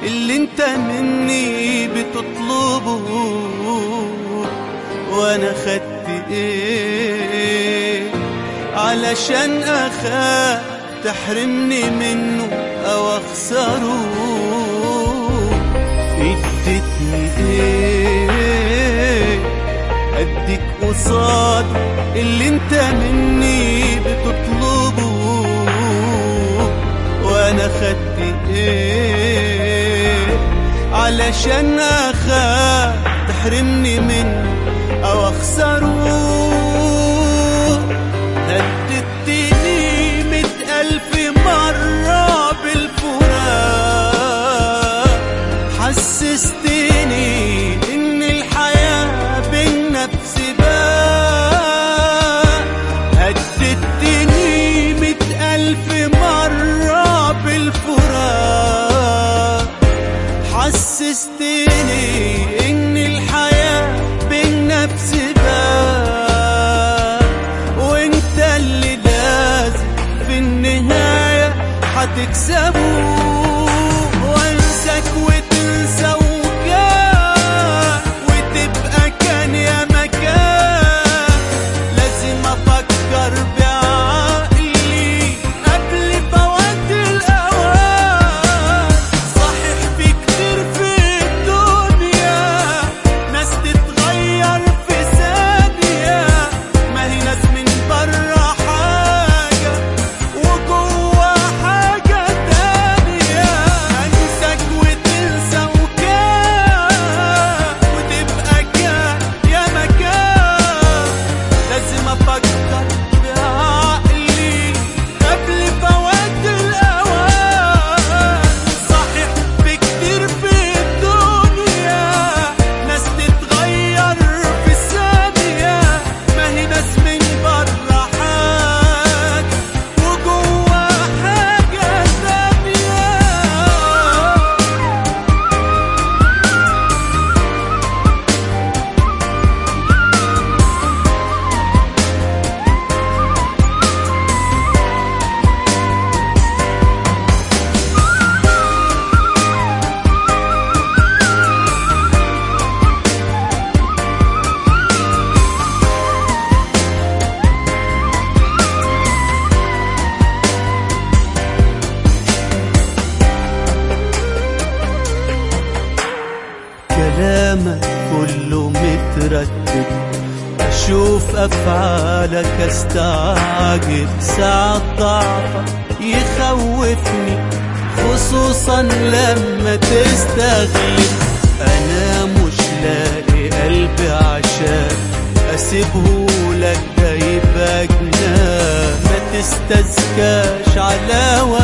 اللي انت مني بتطلبه وانا خدت ايه علشان اخاف تحرمني منه او اخسره اديتني ايه اديك قصاد اللي انت مني بتطلبه وانا خدت ايه علشان اخاف تحرمني منه او اخسره هددتني مئة الف مرة بالفراق حسستني ان الحياة بينا بسباق هددتني مئة الف مرة بالفراق حسستني ان الحياة بينا بسباق وانت اللي لازم في النهاية هتكسبه وانساك وتنسى وكان وتبقى كان يا مكان لازم افكر بعقلي قبل فوات الاوان صحيح في كتير في الدنيا ناس تتغير في ثانية ما هي ناس من برا حاجة وجوا حاجة تانية انساك وتنسى وكان وتبقى كان يا مكان لازم افكر بعقلي قبل فوات الاوان صحيح في كتير في الدنيا ناس تتغير في ثانية ما هي ناس من برا حاجة وجوا حاجة تانية كلامك كله مترتب أشوف أفعالك أستعجب ساعة ضعفك يخوفني خصوصا لما تستغلب أنا مش لاقي قلبي عشان أسيبهولك ده يبقى جنان ما تستزكاش على وجهك